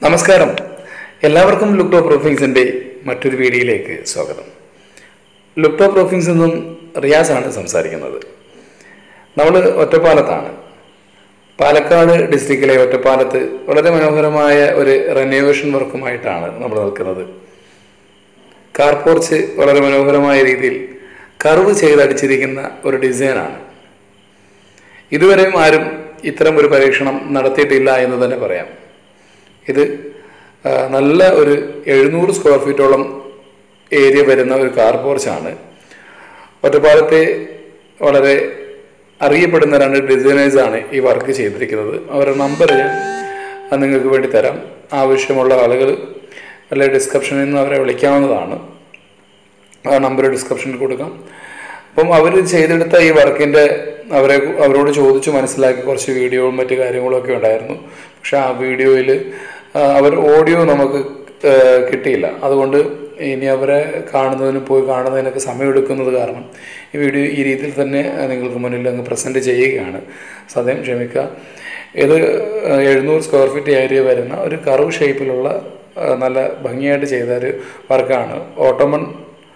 നമസ്കാരം എല്ലാവർക്കും ലുക്ടോ പ്രൂഫിങ്സിൻ്റെ മറ്റൊരു വീഡിയോയിലേക്ക് സ്വാഗതം ലുക്ടോ പ്രൂഫിങ്സ് നിന്നും റിയാസാണ് സംസാരിക്കുന്നത് നമ്മൾ ഒറ്റപ്പാലത്താണ് പാലക്കാട് ഡിസ്ട്രിക്റ്റിലെ ഒറ്റപ്പാലത്ത് വളരെ മനോഹരമായ ഒരു റെനോവേഷൻ വർക്കുമായിട്ടാണ് നമ്മൾ നിൽക്കുന്നത് കാർ പോർച്ച് വളരെ മനോഹരമായ രീതിയിൽ കർവ് ചെയ്തടിച്ചിരിക്കുന്ന ഒരു ഡിസൈനാണ് ഇതുവരെയും ആരും ഇത്തരം ഒരു പരീക്ഷണം നടത്തിയിട്ടില്ല എന്ന് തന്നെ പറയാം ഇത് ആ, നല്ല ഒരു എഴുന്നൂറ് സ്ക്വയർ ഫീറ്റോളം ഏരിയ വരുന്ന ഒരു കാർ പോർച്ചാണ് ഒറ്റപ്പാലത്തെ വളരെ അറിയപ്പെടുന്ന രണ്ട് ഡിസൈനേഴ്സാണ് ഈ വർക്ക് ചെയ്തിരിക്കുന്നത് അവരുടെ നമ്പർ ഞാൻ നിങ്ങൾക്ക് വേണ്ടി തരാം ആവശ്യമുള്ള ആളുകൾ അല്ലെ ഡിസ്ക്രിപ്ഷനിൽ നിന്ന് അവരെ വിളിക്കാവുന്നതാണ് ആ നമ്പർ ഡിസ്ക്രിപ്ഷനിൽ കൊടുക്കാം അപ്പം അവർ ചെയ്തെടുത്ത ഈ വർക്കിൻ്റെ അവരെ അവരോട് ചോദിച്ച് മനസ്സിലാക്കി കുറച്ച് വീഡിയോയും മറ്റു കാര്യങ്ങളും ഒക്കെ ഉണ്ടായിരുന്നു പക്ഷെ ആ വീഡിയോയിൽ അവർ ഓഡിയോ നമുക്ക് ആ, കിട്ടിയില്ല അതുകൊണ്ട് ഇനി അവരെ കാണുന്നതിന് പോയി കാണുന്നതിനൊക്കെ സമയമെടുക്കുന്നത് കാരണം ഈ വീഡിയോ ഈ രീതിയിൽ തന്നെ നിങ്ങൾക്ക് മുന്നിൽ അങ്ങ് പ്രസൻറ്റ് ചെയ്യുകയാണ് സദ്യം ക്ഷമിക്കുക ഇത് എഴുന്നൂറ് സ്ക്വയർ ഫീറ്റ് ഏരിയ വരുന്ന ഒരു കർവ് ഷേപ്പിലുള്ള ആ, നല്ല ഭംഗിയായിട്ട് ചെയ്ത ഒരു വർക്കാണ് ഓട്ടോമൺ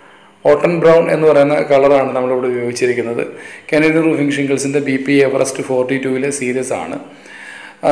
ഓട്ടൺ ബ്രൗൺ എന്ന് പറയുന്ന കളറാണ് നമ്മളിവിടെ ഉപയോഗിച്ചിരിക്കുന്നത് കനേഡിയൻ റൂഫിംഗ് ഷിംഗിൾസിൻ്റെ ബി പി എവറസ്റ്റ് ഫോർട്ടി ടൂവിലെ സീരീസ് ആണ് ആ,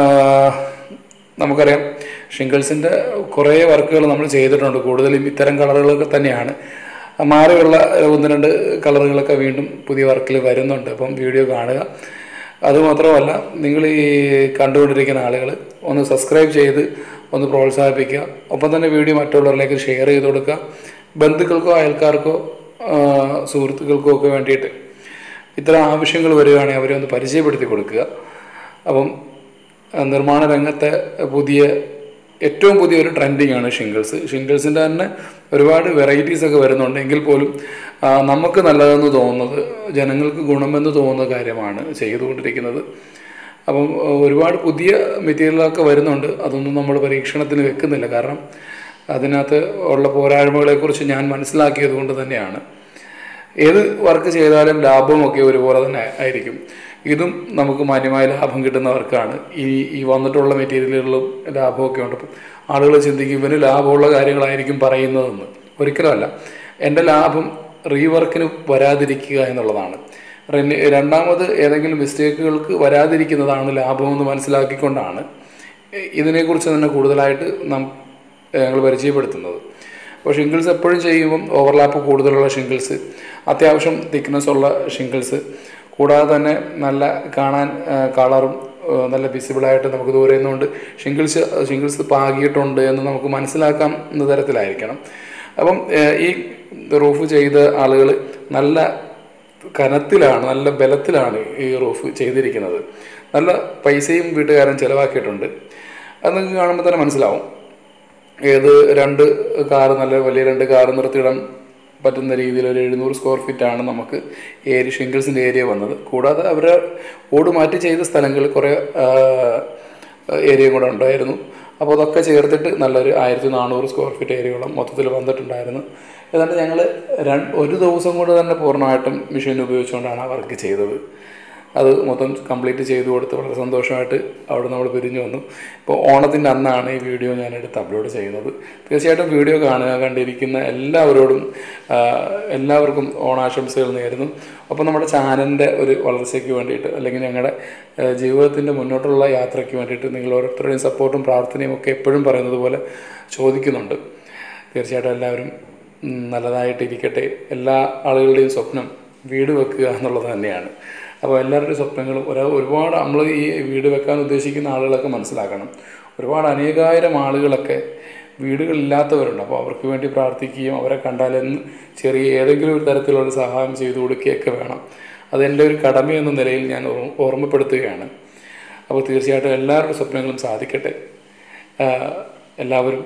നമുക്കറിയാം ഷിംഗിൾസിൻ്റെ കുറേ വർക്കുകൾ നമ്മൾ ചെയ്തിട്ടുണ്ട് കൂടുതലും ഇത്തരം കളറുകളൊക്കെ തന്നെയാണ് മാറിയുള്ള ഒന്ന് രണ്ട് കളറുകളൊക്കെ വീണ്ടും പുതിയ വർക്കിൽ വരുന്നുണ്ട് അപ്പം വീഡിയോ കാണുക അതുമാത്രമല്ല നിങ്ങൾ ഈ കണ്ടുകൊണ്ടിരിക്കുന്ന ആളുകൾ ഒന്ന് സബ്സ്ക്രൈബ് ചെയ്ത് ഒന്ന് പ്രോത്സാഹിപ്പിക്കുക ഒപ്പം തന്നെ വീഡിയോ മറ്റുള്ളവരിലേക്ക് ഷെയർ ചെയ്ത് കൊടുക്കുക ബന്ധുക്കൾക്കോ അയൽക്കാർക്കോ ആ, സുഹൃത്തുക്കൾക്കോ ഒക്കെ വേണ്ടിയിട്ട് ഇത്തരം ആവശ്യങ്ങൾ വരികയാണെങ്കിൽ അവരെ ഒന്ന് പരിചയപ്പെടുത്തി കൊടുക്കുക അപ്പം ആ, നിർമ്മാണ രംഗത്തെ പുതിയ ഏറ്റവും പുതിയൊരു ട്രെൻഡിങ് ആണ് ഷിംഗിൾസ് ഷിംഗിൾസിൻ്റെ തന്നെ ഒരുപാട് വെറൈറ്റീസ് ഒക്കെ വരുന്നുണ്ട് എങ്കിൽ പോലും ആ, നമുക്ക് നല്ലതെന്ന് തോന്നുന്നത് ജനങ്ങൾക്ക് ഗുണമെന്ന് തോന്നുന്ന കാര്യമാണ് ചെയ്തുകൊണ്ടിരിക്കുന്നത് അപ്പം ആ, ഒരുപാട് പുതിയ മെറ്റീരിയലൊക്കെ വരുന്നുണ്ട് അതൊന്നും നമ്മൾ പരീക്ഷണത്തിന് വെക്കുന്നില്ല കാരണം അതിനകത്ത് ഉള്ള പോരായ്മകളെക്കുറിച്ച് ഞാൻ മനസ്സിലാക്കിയത് കൊണ്ട് തന്നെയാണ് ഏത് വർക്ക് ചെയ്താലും ലാഭമൊക്കെ ഒരുപോലെ തന്നെ ആയിരിക്കും ഇതും നമുക്ക് മാന്യമായ ലാഭം കിട്ടുന്ന വർക്കാണ് ഈ ഈ വന്നിട്ടുള്ള മെറ്റീരിയലുകളിലും ലാഭമൊക്കെ ഉണ്ട് അപ്പം ആളുകൾ ചിന്തിക്കും ഇവന് ലാഭമുള്ള കാര്യങ്ങളായിരിക്കും പറയുന്നതെന്ന് ഒരിക്കലുമല്ല എൻ്റെ ലാഭം റീവർക്കിന് വരാതിരിക്കുക എന്നുള്ളതാണ് റെനി- രണ്ടാമത് ഏതെങ്കിലും മിസ്റ്റേക്കുകൾക്ക് വരാതിരിക്കുന്നതാണ് ലാഭമെന്ന് മനസ്സിലാക്കിക്കൊണ്ടാണ് ഇതിനെക്കുറിച്ച് തന്നെ കൂടുതലായിട്ട് നാം ഞങ്ങൾ പരിചയപ്പെടുത്തുന്നത് അപ്പോൾ ഷിംഗിൾസ് എപ്പോഴും ചെയ്യുമ്പം ഓവർലാപ്പ് കൂടുതലുള്ള ഷിംഗിൾസ് അത്യാവശ്യം തിക്നെസ് ഉള്ള ഷിംഗിൾസ് കൂടാതെ തന്നെ നല്ല കാണാൻ ആ, കളറും ആ, നല്ല വിസിബിളായിട്ട് നമുക്ക് ദൂരെ നിന്നുകൊണ്ട് ഷിംഗിൾസ് ഷിംഗിൾസ് പാകിയിട്ടുണ്ട് എന്ന് നമുക്ക് മനസ്സിലാക്കാവുന്ന തരത്തിലായിരിക്കണം അപ്പം ആ, ഈ റൂഫ് ചെയ്ത ആളുകൾ നല്ല കനത്തിലാണ് നല്ല ബലത്തിലാണ് ഈ റൂഫ് ചെയ്തിരിക്കുന്നത് നല്ല പൈസയും വീട്ടുകാരൻ ചിലവാക്കിയിട്ടുണ്ട് അത് നിങ്ങൾക്ക് കാണുമ്പോൾ തന്നെ മനസ്സിലാവും ഏത് രണ്ട് കാറ് നല്ല വലിയ രണ്ട് കാറ് നിർത്തിയിടാൻ പറ്റുന്ന രീതിയിൽ ഒരു എഴുന്നൂറ് സ്ക്വയർ ഫീറ്റ് ആണ് നമുക്ക് ഏരിയ ഷിംഗിൾസിൻ്റെ ഏരിയ വന്നത് കൂടാതെ അവർ ഓട് മാറ്റി ചെയ്ത സ്ഥലങ്ങളിൽ കുറേ ഏരിയ കൂടെ ഉണ്ടായിരുന്നു അപ്പോൾ അതൊക്കെ ചേർത്തിട്ട് നല്ലൊരു ആയിരത്തി നാനൂറ് സ്ക്വയർ ഫീറ്റ് ഏരിയയോളം മൊത്തത്തിൽ വന്നിട്ടുണ്ടായിരുന്നു ഏതാണ്ട് ഞങ്ങൾ രണ്ട് ഒരു ദിവസം കൊണ്ട് തന്നെ പൂർണ്ണമായിട്ടും മെഷീൻ ഉപയോഗിച്ചുകൊണ്ടാണ് ആ വർക്ക് ചെയ്തത് അത് മൊത്തം കംപ്ലീറ്റ് ചെയ്തു കൊടുത്ത് വളരെ സന്തോഷമായിട്ട് അവിടെ നമ്മൾ പിരിഞ്ഞു വന്നു ഇപ്പോൾ ഓണത്തിൻ്റെ അന്നാണ് ഈ വീഡിയോ ഞാൻ എടുത്ത് അപ്ലോഡ് ചെയ്യുന്നത് തീർച്ചയായിട്ടും വീഡിയോ കാണുക കണ്ടിരിക്കുന്ന എല്ലാവരോടും ആ, എല്ലാവർക്കും ഓണാശംസകൾ നേരുന്നു അപ്പോൾ നമ്മുടെ ചാനലിൻ്റെ ഒരു വളർച്ചയ്ക്ക് വേണ്ടിയിട്ട് അല്ലെങ്കിൽ ഞങ്ങളുടെ ജീവിതത്തിൻ്റെ മുന്നോട്ടുള്ള യാത്രയ്ക്ക് വേണ്ടിയിട്ട് നിങ്ങൾ ഓരോരുത്തരുടെയും സപ്പോർട്ടും പ്രാർത്ഥനയും ഒക്കെ എപ്പോഴും പറയുന്നത് പോലെ ചോദിക്കുന്നുണ്ട് തീർച്ചയായിട്ടും എല്ലാവരും ഉം, നല്ലതായിട്ടിരിക്കട്ടെ എല്ലാ ആളുകളുടെയും സ്വപ്നം വീട് വെക്കുക എന്നുള്ളത് തന്നെയാണ് അപ്പോൾ എല്ലാവരുടെയും സ്വപ്നങ്ങളും ഒരു ഒരുപാട് നമ്മൾ ഈ വീട് വെക്കാൻ ഉദ്ദേശിക്കുന്ന ആളുകളൊക്കെ മനസ്സിലാക്കണം ഒരുപാട് അനേകായിരം ആളുകളൊക്കെ വീടുകളില്ലാത്തവരുണ്ട് അപ്പോൾ അവർക്ക് വേണ്ടി പ്രാർത്ഥിക്കുകയും അവരെ കണ്ടാലെന്ന് ചെറിയ ഏതെങ്കിലും ഒരു തരത്തിലുള്ള സഹായം ചെയ്തു കൊടുക്കുകയൊക്കെ വേണം അതെൻ്റെ ഒരു കടമയെന്ന നിലയിൽ ഞാൻ ഓർ- ഓർമ്മപ്പെടുത്തുകയാണ് അപ്പോൾ തീർച്ചയായിട്ടും എല്ലാവരുടെ സ്വപ്നങ്ങളും സാധിക്കട്ടെ ആ, എല്ലാവരും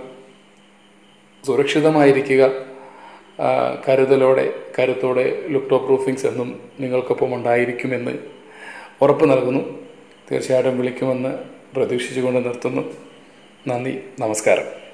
സുരക്ഷിതമായിരിക്കുക ആ, കരുതലോടെ കരുത്തോടെ ലുക്ടോ പ്രൂഫിങ്സ് എന്നും നിങ്ങൾക്കൊപ്പം ഉണ്ടായിരിക്കുമെന്ന് ഉറപ്പ് നൽകുന്നു തീർച്ചയായിട്ടും വിളിക്കുമെന്ന് പ്രതീക്ഷിച്ചുകൊണ്ട് നിർത്തുന്നു നന്ദി നമസ്കാരം